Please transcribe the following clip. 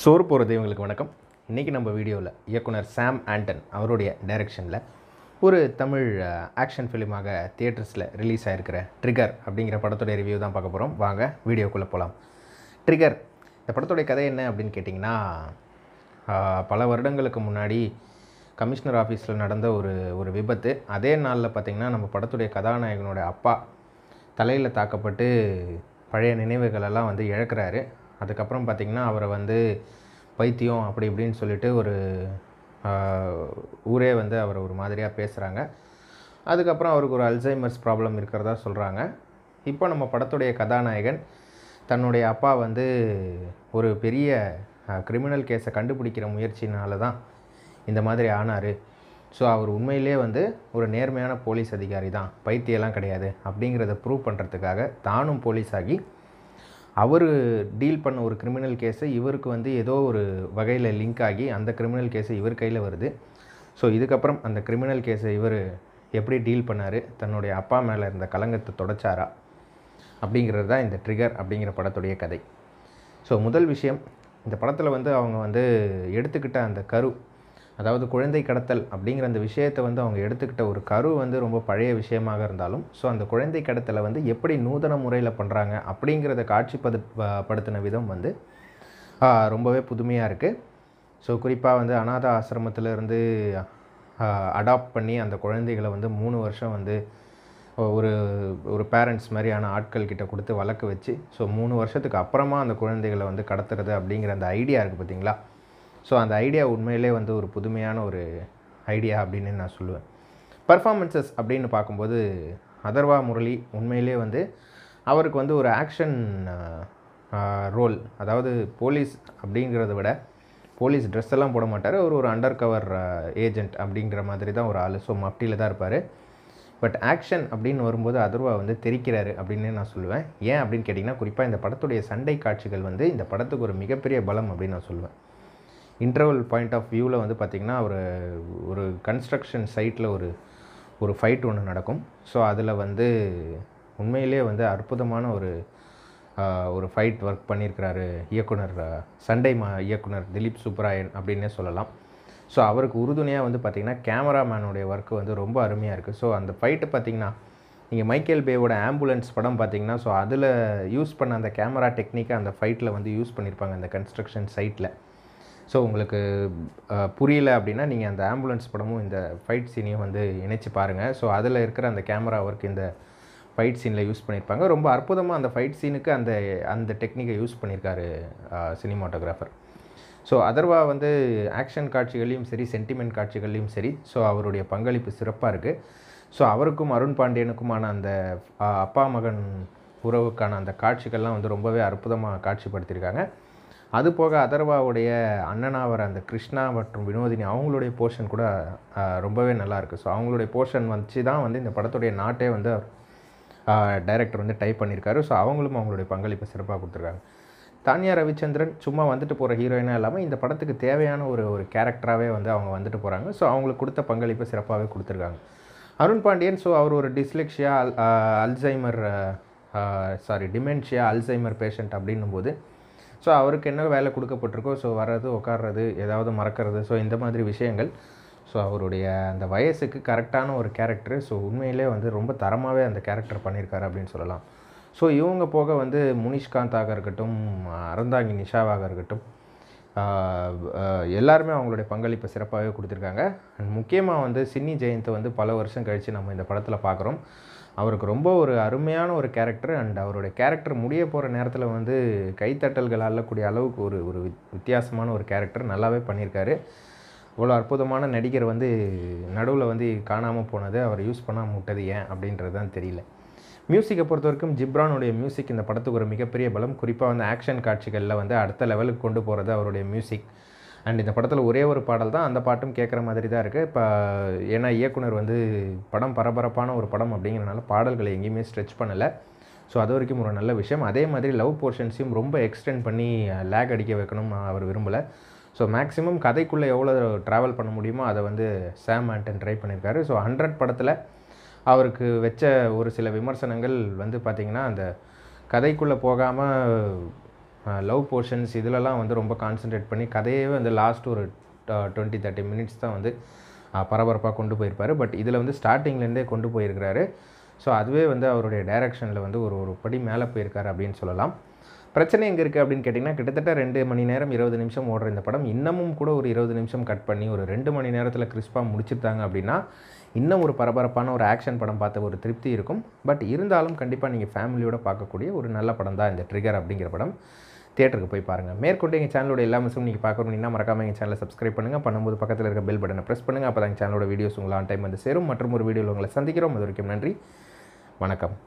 சோறு போகிற தெய்வங்களுக்கு வணக்கம் இன்றைக்கி நம்ம வீடியோவில் இயக்குனர் சாம் ஆண்டன் அவருடைய டைரக்ஷனில் ஒரு தமிழ் ஆக்ஷன் ஃபிலிமாக தியேட்டர்ஸில் ரிலீஸ் ஆகிருக்கிற ட்ரிகர் அப்படிங்கிற படத்துடைய ரிவ்யூ தான் பார்க்க போகிறோம் வாங்க வீடியோக்குள்ளே போகலாம் ட்ரிகர் இந்த படத்துடைய கதை என்ன அப்படின்னு கேட்டிங்கன்னா ஆஹ், பல வருடங்களுக்கு முன்னாடி கமிஷனர் ஆஃபீஸில் நடந்த ஒரு ஒரு விபத்து அதே நாளில் பார்த்திங்கன்னா நம்ம படத்துடைய கதாநாயகனோட அப்பா தலையில் தாக்கப்பட்டு பழைய நினைவுகளெல்லாம் வந்து இழக்கிறாரு அதுக்கப்புறம் பார்த்திங்கன்னா அவரை வந்து பைத்தியம் அப்படி இப்படின்னு சொல்லிட்டு ஒரு ஆஹ், ஊரே வந்து அவரை ஒரு மாதிரியாக பேசுகிறாங்க அதுக்கப்புறம் அவருக்கு ஒரு அல்சைமர்ஸ் ப்ராப்ளம் இருக்கிறதா சொல்கிறாங்க இப்போ நம்ம படத்துடைய கதாநாயகன் தன்னுடைய அப்பா வந்து ஒரு பெரிய கிரிமினல் கேஸை கண்டுபிடிக்கிற முயற்சினால தான் இந்த மாதிரி ஆனார் ஸோ அவர் உண்மையிலே வந்து ஒரு நேர்மையான போலீஸ் அதிகாரி தான் பைத்தியெல்லாம் கிடையாது அப்படிங்கிறத ப்ரூவ் பண்ணுறதுக்காக தானும் போலீஸ் ஆகி அவர் டீல் பண்ண ஒரு கிரிமினல் கேஸை இவருக்கு வந்து ஏதோ ஒரு வகையில் லிங்க் ஆகி அந்த கிரிமினல் கேஸை இவர் கையில் வருது ஸோ இதுக்கப்புறம் அந்த கிரிமினல் கேஸை இவர் எப்படி டீல் பண்ணார் தன்னுடைய அப்பா மேலே இருந்த கலங்கத்தை தொடச்சாரா அப்படிங்கிறது தான் இந்த ட்ரிகர் அப்படிங்கிற படத்துடைய கதை ஸோ முதல் விஷயம் இந்த படத்தில் வந்து அவங்க வந்து எடுத்துக்கிட்ட அந்த கரு அதாவது குழந்தை கடத்தல் அப்படிங்கிற அந்த விஷயத்தை வந்து அவங்க எடுத்துக்கிட்ட ஒரு கரு வந்து ரொம்ப பழைய விஷயமாக இருந்தாலும் ஸோ அந்த குழந்தை கடத்தலை வந்து எப்படி நூதன முறையில் பண்ணுறாங்க அப்படிங்கிறத காட்சிப்பது ப- படுத்தின விதம் வந்து ஆ, ரொம்பவே புதுமையாக இருக்குது ஸோ குறிப்பாக வந்து அனாத ஆசிரமத்துல இருந்து அடாப்ட் பண்ணி அந்த குழந்தைகளை வந்து மூணு வருஷம் வந்து ஒரு ஒரு பேரண்ட்ஸ் மாதிரியான ஆட்கள் கிட்ட கொடுத்து வளர்க்க வச்சு ஸோ மூணு வருஷத்துக்கு அப்புறமா அந்த குழந்தைகளை வந்து கடத்துறது அப்படிங்கிற அந்த ஐடியா இருக்குது பார்த்தீங்களா ஸோ அந்த ஐடியா உண்மையிலே வந்து ஒரு புதுமையான ஒரு ஐடியா அப்படின்னு நான் சொல்லுவேன் பர்ஃபார்மன்சஸ் அப்படின்னு பார்க்கும்போது அதர்வா முரளி உண்மையிலே வந்து அவருக்கு வந்து ஒரு ஆக்ஷன் ரோல் அதாவது போலீஸ் அப்படிங்கிறத விட போலீஸ் ட்ரெஸ் எல்லாம் போட மாட்டார் அவர் ஒரு அண்டர் கவர் ஏஜென்ட் அப்படிங்கிற மாதிரி தான் ஒரு ஆள் ஸோ மஃப்டியில் தான் இருப்பார் பட் ஆக்ஷன் அப்படின்னு வரும்போது அதர்வா வந்து தெரிக்கிறாரு அப்படின்னு நான் சொல்லுவேன் ஏன் அப்படின்னு கேட்டிங்கன்னா குறிப்பாக இந்த படத்துடைய சண்டை காட்சிகள் வந்து இந்த படத்துக்கு ஒரு மிகப்பெரிய பலம் அப்படின்னு நான் சொல்லுவேன் இன்டர்வல் பாயிண்ட் ஆஃப் வியூவில் வந்து பார்த்திங்கன்னா ஒரு ஒரு கன்ஸ்ட்ரக்ஷன் சைட்டில் ஒரு ஒரு ஃபைட் ஒன்று நடக்கும் ஸோ அதில் வந்து உண்மையிலே வந்து அற்புதமான ஒரு ஆஹ், ஒரு ஃபைட் ஒர்க் பண்ணியிருக்கிறாரு இயக்குனர் ஆஹ், சண்டை மா இயக்குனர் திலீப் சுப்ராயன் அப்படின்னே சொல்லலாம் ஸோ அவருக்கு உறுதுணையாக வந்து பார்த்திங்கன்னா கேமராமேனுடைய ஒர்க்கு வந்து ரொம்ப அருமையாக இருக்குது ஸோ அந்த ஃபைட்டு பார்த்திங்கன்னா நீங்கள் மைக்கேல் பேவோட ஆம்புலன்ஸ் படம் பார்த்தீங்கன்னா ஸோ அதில் யூஸ் பண்ண அந்த கேமரா டெக்னிக்கை அந்த ஃபைட்டில் வந்து யூஸ் பண்ணியிருப்பாங்க அந்த கன்ஸ்ட்ரக்ஷன் சைட்டில் ஸோ உங்களுக்கு அஹ், புரியல அப்படின்னா நீங்கள் அந்த ஆம்புலன்ஸ் படமும் இந்த ஃபைட் சீனையும் வந்து இணைச்சு பாருங்கள் ஸோ அதில் இருக்கிற அந்த கேமரா ஒர்க் இந்த ஃபைட் சீனில் யூஸ் பண்ணியிருப்பாங்க ரொம்ப அற்புதமாக அந்த ஃபைட் சீனுக்கு அந்த அந்த டெக்னிக்கை யூஸ் பண்ணியிருக்காரு சினிமாட்டோகிராஃபர் ஸோ அதர்வா வந்து ஆக்ஷன் காட்சிகள்லையும் சரி சென்டிமெண்ட் காட்சிகள்லையும் சரி ஸோ அவருடைய பங்களிப்பு சிறப்பாக இருக்குது ஸோ அவருக்கும் அருண் பாண்டியனுக்குமான அந்த ஆ, அப்பா மகன் உறவுக்கான அந்த காட்சிகள்லாம் வந்து ரொம்பவே அற்புதமாக காட்சிப்படுத்தியிருக்காங்க அது போக அதர்வாவுடைய அண்ணனாவர அந்த கிருஷ்ணா மற்றும் வினோதினி அவங்களுடைய போர்ஷன் கூட ஆ, ரொம்பவே நல்லா இருக்குது ஸோ அவங்களுடைய போர்ஷன் வச்சு தான் வந்து இந்த படத்துடைய நாட்டே வந்து டைரக்டர் வந்து டைப் பண்ணியிருக்காரு ஸோ அவங்களும் அவங்களுடைய பங்களிப்பை சிறப்பாக கொடுத்துருக்காங்க தானியா ரவிச்சந்திரன் சும்மா வந்துட்டு போகிற ஹீரோயினாக இல்லாமல் இந்த படத்துக்கு தேவையான ஒரு ஒரு கேரக்டராகவே வந்து அவங்க வந்துட்டு போகிறாங்க ஸோ அவங்களுக்கு கொடுத்த பங்களிப்பை சிறப்பாகவே கொடுத்துருக்காங்க அருண் பாண்டியன் ஸோ அவர் ஒரு டிஸ்லெக்ஷியா அல் Alzheimer sorry dementia Alzheimer patient அப்படின்னும் போது ஸோ அவருக்கு என்ன வேலை கொடுக்கப்பட்டிருக்கோ ஸோ வர்றது உட்கார்றது ஏதாவது மறக்கிறது ஸோ இந்த மாதிரி விஷயங்கள் ஸோ அவருடைய அந்த வயசுக்கு கரெக்டான ஒரு கேரக்டர் ஸோ உண்மையிலே வந்து ரொம்ப தரமாகவே அந்த கேரக்டர் பண்ணியிருக்காரு அப்படின்னு சொல்லலாம் ஸோ இவங்க போக வந்து முனிஷ்காந்தாக இருக்கட்டும் அறந்தாங்கி நிஷாவாக இருக்கட்டும் ஆஹ் ஆஹ் எல்லாருமே அவங்களுடைய பங்களிப்பை சிறப்பாகவே கொடுத்துருக்காங்க அண்ட் முக்கியமாக வந்து சின்னி ஜெயந்தை வந்து பல வருஷம் கழித்து நம்ம இந்த படத்தில் பார்க்குறோம் அவருக்கு ரொம்ப ஒரு அருமையான ஒரு கேரக்டர் அண்ட் அவருடைய கேரக்டர் முடிய போகிற நேரத்தில் வந்து கைத்தட்டல்கள் அள்ளக்கூடிய அளவுக்கு ஒரு ஒரு வித்- வித்தியாசமான ஒரு கேரக்டர் நல்லாவே பண்ணியிருக்காரு இவ்வளோ அற்புதமான நடிகர் வந்து நடுவில் வந்து காணாமல் போனது அவர் யூஸ் பண்ணாமல் விட்டது ஏன் அப்படின்றது தான் தெரியல மியூசிக்கை பொறுத்த வரைக்கும் ஜிப்ரானுடைய மியூசிக் இந்த படத்துக்கு ஒரு மிகப்பெரிய பலம் குறிப்பாக வந்து ஆக்ஷன் காட்சிகளில் வந்து அடுத்த லெவலுக்கு கொண்டு போகிறது அவருடைய மியூசிக் அண்ட் இந்த படத்தில் ஒரே ஒரு பாடல் தான் அந்த பாட்டும் கேட்குற மாதிரி தான் இருக்குது இப்போ ஏன்னா இயக்குனர் வந்து படம் பரபரப்பான ஒரு படம் அப்படிங்கிறனால பாடல்களை எங்கேயுமே ஸ்ட்ரெச் பண்ணலை ஸோ அது வரைக்கும் ஒரு நல்ல விஷயம் அதே மாதிரி லவ் போர்ஷன்ஸையும் ரொம்ப எக்ஸ்டெண்ட் பண்ணி லேக் அடிக்க வைக்கணும் அவர் விரும்பலை ஸோ மேக்ஸிமம் கதைக்குள்ளே எவ்வளோ ட்ராவல் பண்ண முடியுமோ அதை வந்து சாம் ஆண்டன் ட்ரை பண்ணியிருக்காரு ஸோ ஹண்ட்ரட் படத்தில் அவருக்கு வச்ச ஒரு சில விமர்சனங்கள் வந்து பார்த்திங்கன்னா அந்த கதைக்குள்ளே போகாமல் லவ் போர்ஷன்ஸ் இதிலலாம் வந்து ரொம்ப கான்சென்ட்ரேட் பண்ணி கதையே வந்து லாஸ்ட் ஒரு டுவெண்ட்டி தேர்ட்டி மினிட்ஸ் தான் வந்து பரபரப்பாக கொண்டு போயிருப்பார் பட் இதில் வந்து ஸ்டார்டிங்லேருந்தே கொண்டு போயிருக்கிறாரு ஸோ அதுவே வந்து அவருடைய டைரக்ஷனில் வந்து ஒரு ஒரு படி மேலே போயிருக்காரு அப்படின்னு சொல்லலாம் பிரச்சனை எங்கே இருக்குது அப்படின்னு கேட்டிங்கன்னா கிட்டத்தட்ட ரெண்டு மணி நேரம் இருபது நிமிஷம் ஓடுற இந்த படம் இன்னமும் கூட ஒரு இருபது நிமிஷம் கட் பண்ணி ஒரு ரெண்டு மணி நேரத்தில் கிறிஸ்பாக முடிச்சிருந்தாங்க அப்படின்னா இன்னும் ஒரு பரபரப்பான ஒரு ஆக்ஷன் படம் பார்த்த ஒரு திருப்தி இருக்கும் பட் இருந்தாலும் கண்டிப்பாக நீங்கள் ஃபேமிலியோட பார்க்கக்கூடிய ஒரு நல்ல படம் தான் இந்த ட்ரிகர் அப்படிங்கிற படம் தியேட்டருக்கு போய் பாருங்கள் மேற்கொண்டு எங்கள் சேனலோட எல்லா மிஸ்ஸும் நீங்கள் பார்க்கணும்னா மறக்காம எங்கள் சேனலை சப்ஸ்கிரைப் பண்ணுங்கள் பண்ணும்போது பக்கத்தில் இருக்க பெல் பட்டனை ப்ரெஸ் பண்ணுங்கள் அப்போ தான் எங்கள் சேனலோட வீடியோஸ் உங்களை ஆன் டைம் வந்து சேரும் மற்றும் ஒரு வீடியோவில் உங்களை சந்திக்கிறோம் அது வரைக்கும் நன்றி வணக்கம்